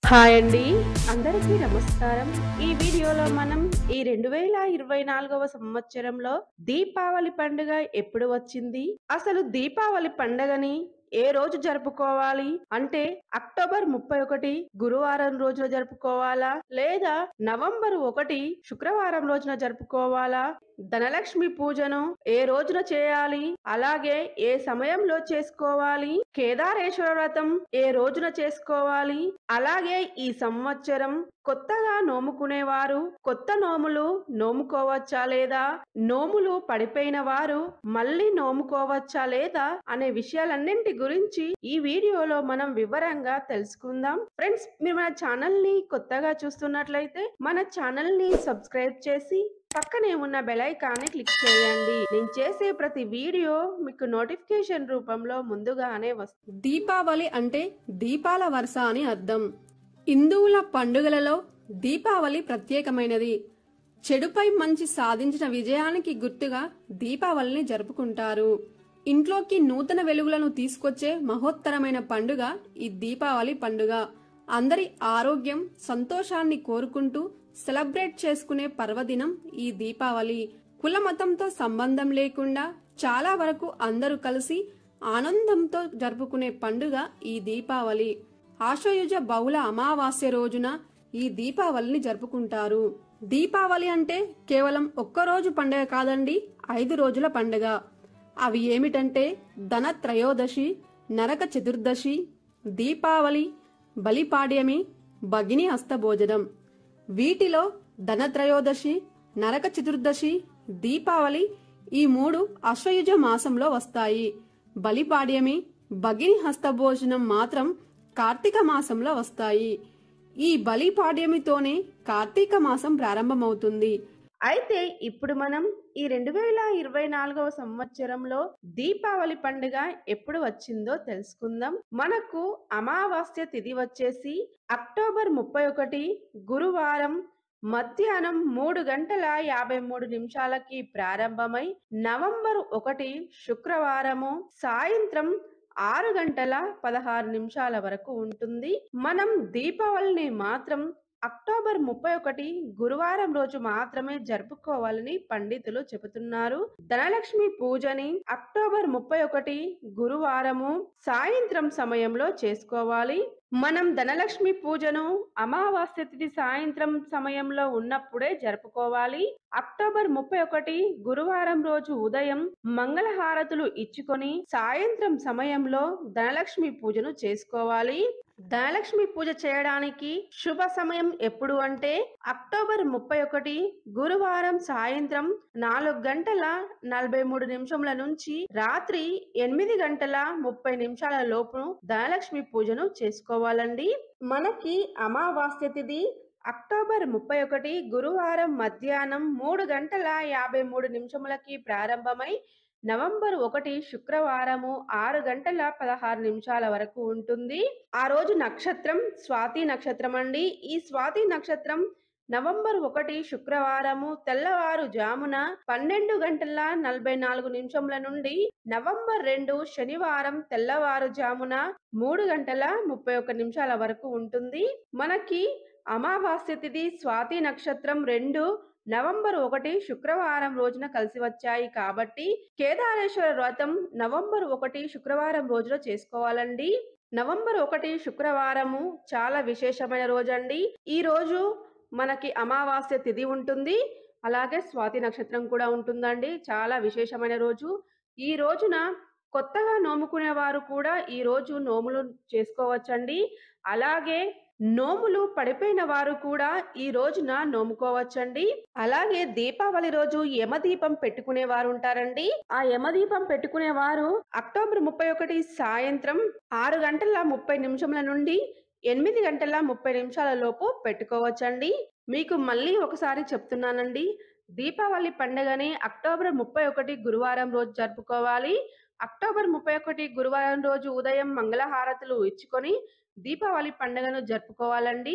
hi అండి అందరికీ నమస్కారం ఈ వీడియోలో మనం ఈ రెండు వేల ఇరవై నాలుగవ సంవత్సరంలో దీపావళి పండుగ ఎప్పుడు వచ్చింది అసలు దీపావళి పండుగని ఏ రోజు జరుపుకోవాలి అంటే అక్టోబర్ ముప్పై ఒకటి గురువారం రోజున జరుపుకోవాలా లేదా నవంబర్ ఒకటి శుక్రవారం రోజున జరుపుకోవాలా ధనలక్ష్మి పూజను ఏ రోజున చేయాలి అలాగే ఏ సమయంలో చేసుకోవాలి కేదారేశ్వర వ్రతం ఏ రోజున చేసుకోవాలి అలాగే ఈ సంవత్సరం కొత్తగా నోముకునేవారు కొత్త నోములు నోముకోవచ్చా లేదా నోములు పడిపోయిన వారు మళ్ళీ నోముకోవచ్చా లేదా అనే విషయాలన్నింటి గురించి ఈ వీడియోలో మనం వివరంగా తెలుసుకుందాం ఫ్రెండ్స్ మీరు మన ఛానల్ ని కొత్తగా చూస్తున్నట్లయితే మన ఛానల్ ని సబ్స్క్రైబ్ చేసి పక్కనే ఉన్న బెల్ ఐకాన్ని క్లిక్ చేయండి నేను చేసే ప్రతి వీడియో మీకు నోటిఫికేషన్ రూపంలో ముందుగానే వస్తుంది దీపావళి అంటే దీపాల వరుస అని అర్థం హిందువుల పండుగలలో దీపావళి ప్రత్యేకమైనది చెడుపై మంచి సాధించిన విజయానికి గుర్తుగా దీపావళిని జరుపుకుంటారు ఇంట్లోకి నూతన వెలుగులను తీసుకొచ్చే మహోత్తరమైన పండుగ ఈ దీపావళి పండుగ అందరి ఆరోగ్యం సంతోషాన్ని కోరుకుంటూ సెలబ్రేట్ చేసుకునే పర్వదినం ఈ దీపావళి కుల మతంతో సంబంధం లేకుండా చాలా వరకు అందరూ కలిసి ఆనందంతో జరుపుకునే పండుగ ఈ దీపావళి ఆశ్వయుజ బహుళ అమావాస్య రోజున ఈ దీపావళిని జరుపుకుంటారు దీపావళి అంటే కేవలం ఒక్కరోజు పండుగ కాదండి ఐదు రోజుల పండుగ అవి ఏమిటంటే ధన త్రయోదశి నరక చతుర్దశి దీపావళి బలిపాడ్యమి భగిని హస్తభోజనం వీటిలో ధనత్రయోదశి నరక చతుర్దశి దీపావళి ఈ మూడు అశ్వయుజ మాసంలో వస్తాయి బలిపాడ్యమి భగిని హస్తభోజనం మాత్రం కార్తీక మాసంలో వస్తాయి ఈ బలిపాడ్యమితోనే కార్తీక మాసం ప్రారంభమవుతుంది అయితే ఇప్పుడు మనం ఈ రెండు వేల ఇరవై నాలుగవ సంవత్సరంలో దీపావళి పండుగ ఎప్పుడు వచ్చిందో తెలుసుకుందాం మనకు అమావాస్య తిథి వచ్చేసి అక్టోబర్ ముప్పై ఒకటి గురువారం మధ్యాహ్నం మూడు గంటల యాభై మూడు నిమిషాలకి ప్రారంభమై నవంబర్ ఒకటి శుక్రవారము సాయంత్రం ఆరు గంటల పదహారు నిమిషాల వరకు ఉంటుంది మనం దీపావళిని మాత్రం అక్టోబర్ ముప్పై ఒకటి గురువారం రోజు మాత్రమే జరుపుకోవాలని పండితులు చెబుతున్నారు ధనలక్ష్మి పూజని అక్టోబర్ ముప్పై ఒకటి గురువారము సాయంత్రం సమయంలో చేసుకోవాలి మనం ధనలక్ష్మి పూజను అమావాస్య తిథి సాయంత్రం సమయంలో ఉన్నప్పుడే జరుపుకోవాలి అక్టోబర్ ముప్పై ఒకటి గురువారం రోజు ఉదయం మంగళహారతులు ఇచ్చుకొని సాయంత్రం సమయంలో ధనలక్ష్మి పూజను చేసుకోవాలి ధనలక్ష్మి పూజ చేయడానికి శుభ సమయం ఎప్పుడు అంటే అక్టోబర్ ముప్పై ఒకటి గురువారం సాయంత్రం నాలుగు గంటల నలభై మూడు నిమిషముల నుంచి రాత్రి ఎనిమిది గంటల ముప్పై నిమిషాల లోపు ధనలక్ష్మి పూజను చేసుకోవాలండి మనకి అమావాస్య తిథి అక్టోబర్ ముప్పై ఒకటి గురువారం మధ్యాహ్నం మూడు గంటల యాభై మూడు నిమిషములకి ప్రారంభమై నవంబర్ ఒకటి శుక్రవారము ఆరు గంటల పదహారు నిమిషాల వరకు ఉంటుంది ఆ రోజు నక్షత్రం స్వాతి నక్షత్రం అండి ఈ స్వాతి నక్షత్రం నవంబర్ ఒకటి శుక్రవారము తెల్లవారు జామున పన్నెండు గంటల నలభై నాలుగు నిమిషముల నుండి నవంబర్ రెండు శనివారం తెల్లవారు జామున మూడు గంటల ముప్పై ఒక్క నిమిషాల వరకు ఉంటుంది మనకి అమావాస్య తిథి స్వాతి నక్షత్రం రెండు నవంబర్ ఒకటి శుక్రవారం రోజున కలిసి వచ్చాయి కాబట్టి కేదారేశ్వర వ్రతం నవంబర్ ఒకటి శుక్రవారం రోజున చేసుకోవాలండి నవంబర్ ఒకటి శుక్రవారము చాలా విశేషమైన రోజు అండి ఈ రోజు మనకి అమావాస్య తిథి ఉంటుంది అలాగే స్వాతి నక్షత్రం కూడా ఉంటుందండి చాలా విశేషమైన రోజు ఈ రోజున కొత్తగా నోముకునే వారు కూడా ఈ రోజు నోములు చేసుకోవచ్చండి అలాగే నోములు పడిపోయిన వారు కూడా ఈ రోజున నోముకోవచ్చండి అలాగే దీపావళి రోజు యమదీపం పెట్టుకునే వారు ఉంటారండి ఆ యమదీపం పెట్టుకునే వారు అక్టోబర్ ముప్పై ఒకటి సాయంత్రం ఆరు గంటల ముప్పై నిమిషముల నుండి ఎనిమిది గంటల ముప్పై నిమిషాల లోపు పెట్టుకోవచ్చండి మీకు మళ్ళీ ఒకసారి చెప్తున్నానండి దీపావళి పండుగని అక్టోబర్ ముప్పై ఒకటి గురువారం రోజు జరుపుకోవాలి అక్టోబర్ ముప్పై ఒకటి గురువారం రోజు ఉదయం మంగళహారతులు ఇచ్చుకొని దీపావళి పండుగను జరుపుకోవాలండి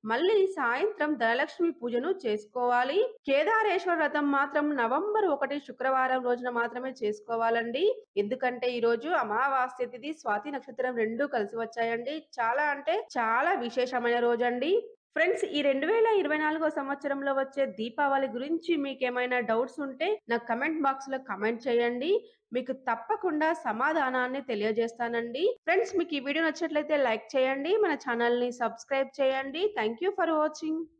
మళ్ళీ సాయంత్రం ధనలక్ష్మి పూజను చేసుకోవాలి కేదారేశ్వర వ్రతం మాత్రం నవంబర్ ఒకటి శుక్రవారం రోజున మాత్రమే చేసుకోవాలండి ఎందుకంటే ఈ రోజు అమావాస్య తిథి స్వాతి నక్షత్రం రెండు కలిసి వచ్చాయండి చాలా అంటే చాలా విశేషమైన రోజండి ఫ్రెండ్స్ ఈ రెండు వేల ఇరవై నాలుగో సంవత్సరంలో వచ్చే దీపావళి గురించి మీకు ఏమైనా డౌట్స్ ఉంటే నాకు కమెంట్ బాక్స్ లో కమెంట్ చేయండి మీకు తప్పకుండా సమాధానాన్ని తెలియజేస్తానండి ఫ్రెండ్స్ మీకు ఈ వీడియో నచ్చినట్లయితే లైక్ చేయండి మన ఛానల్ ని సబ్స్క్రైబ్ చేయండి థ్యాంక్ యూ ఫర్ వాచింగ్